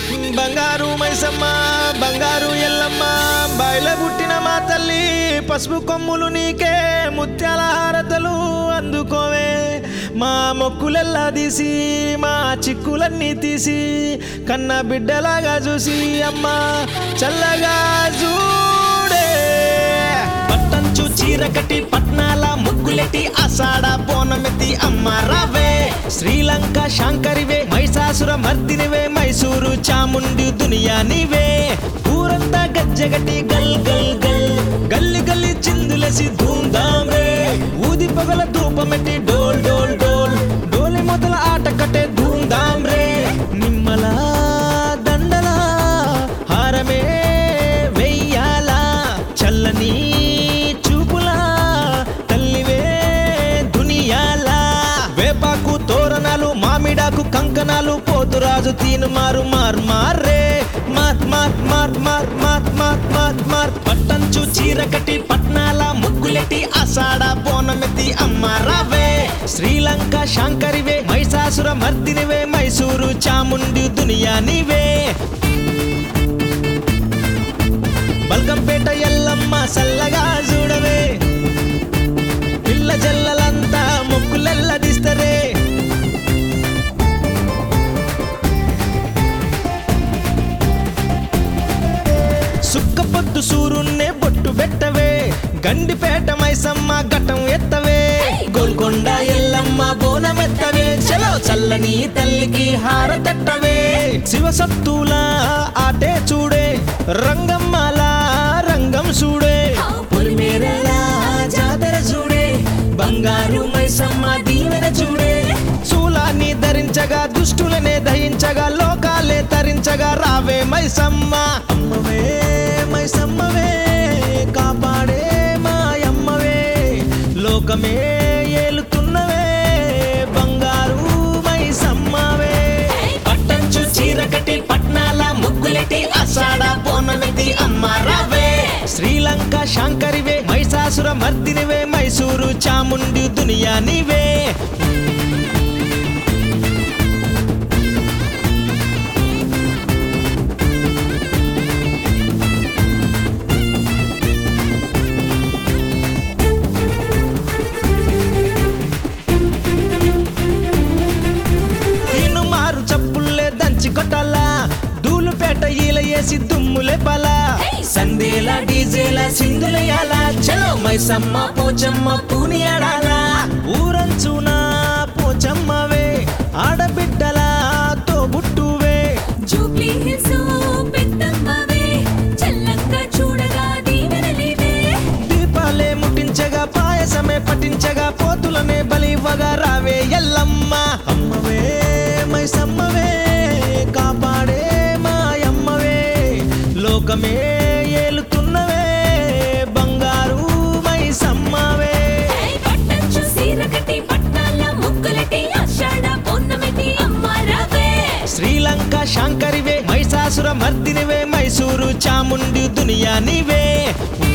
బంగారు మైసమ్మ బంగారు ఎల్లమ్మ బయల పుట్టిన మా తల్లి పసుపు కొమ్ములు నీకే ముత్యాల హారతలు అందుకోవే మా మొక్కులెల్లా తీసి మా చిక్కులన్నీ తీసి కన్న బిడ్డలాగా చూసి అమ్మ చల్లగా చూడే పట్టంచు చీర కట్టి పట్నాల ముగ్గులెట్టి అసాడ బోనమెత్తి అమ్మ రావే శ్రీలంక శాంకరివే మైసాసుర మర్దినివే మైసూరు చాముండి దునియా నీవే ఊరంతా గజ్జగట్టి గల్ గల్ గల్ గల్లి గల్లి చిందులసి ధూమ్ ధామ్ రే ఊది పగల ధూపమెట్టి డోల్ డోల్ డోల్ డోలి మొదల ఆట కట్టే ధూమ్ ధామ్ రే నిమ్మల దండల హారమే వెయ్యాలా చల్లని చూపులా తల్లివే దునియాలా వేపాకు తోరణాలు మామిడాకు కంకణాలు పోతురాజు తీను మారు మార్ మారే మార్ మార్ మార్ మార్ మార్ మార్ మార్ మార్ పట్టంచు చీర కట్టి పట్నాల ముగ్గులెట్టి అసాడ బోనమెత్తి అమ్మ రావే శ్రీలంక శాంకరివే మైసాసుర మర్దినివే మైసూరు చాముండి దునియా నీవే బల్కంపేట ఎల్లమ్మ సల్లగా చూడవే పిల్ల జల్లలంతా మొక్కులెల్లదిస్తరే సుక్క పొద్దు సూరున్నే బొట్టు పెట్టవే గండిపేట మైసమ్మ ఘటం ఎత్తవే గోల్కొండ ఎల్లమ్మ బోనమెత్తవే చలో చల్లని తల్లికి హారతట్టవే శివసత్తుల ఆటే చూడే రంగమ్మల రంగం చూడే పొలిమేరలా జాతర చూడే బంగారు మైసమ్మ దీవెన చూడే శూలాన్ని ధరించగా దుష్టులనే దహించగా లోకాలే తరించగా రావే మైసమ్మ అమ్మవే మైసమ్మవే కాపాడే మాయమ్మవే లోకమే ఏలుతున్నవే బంగారు మైసమ్మవే పట్టంచు చీర కట్టి పట్నాల ముగ్గులెట్టి అసాడ బోనమెత్తి అమ్మ రావే శ్రీలంక శాంకరివే మైసాసుర మర్దినివే మైసూరు చాముండి దునియా నీవే నేను మారు చప్పుల్లే దంచి కొట్టాలా దూలుపేట ఈల వేసి దుమ్ములే పలా సందేలా డీజేలా సింగులయాలా చలో మైసమ్మ పోచమ్మ పూని ఆడాలా ఊరంచునా పోచమ్మవే ఆడబిడ్డలా తోబుట్టువే జూబ్లీ హిల్స్ పెద్దమ్మవే చల్లంగా చూడగా దీవెనలివే దీపాలే ముట్టించగా పాయసమే పట్టించగా పోతులనే బలివ్వగా రావే ఎల్లమ్మ అమ్మవే మైసమ్మవే కాపాడే మాయమ్మవే లోకమే ఏలుతున్నవే బంగారు మైసమ్మవే పట్టంచు సీర కట్టి పట్నాల ముగ్గులెట్టి ఆషాఢ పౌర్ణమికి అమ్మ రావే శ్రీలంక శాంకరివే మైసాసుర మర్దినివే మైసూరు చాముండి దునియా నీవే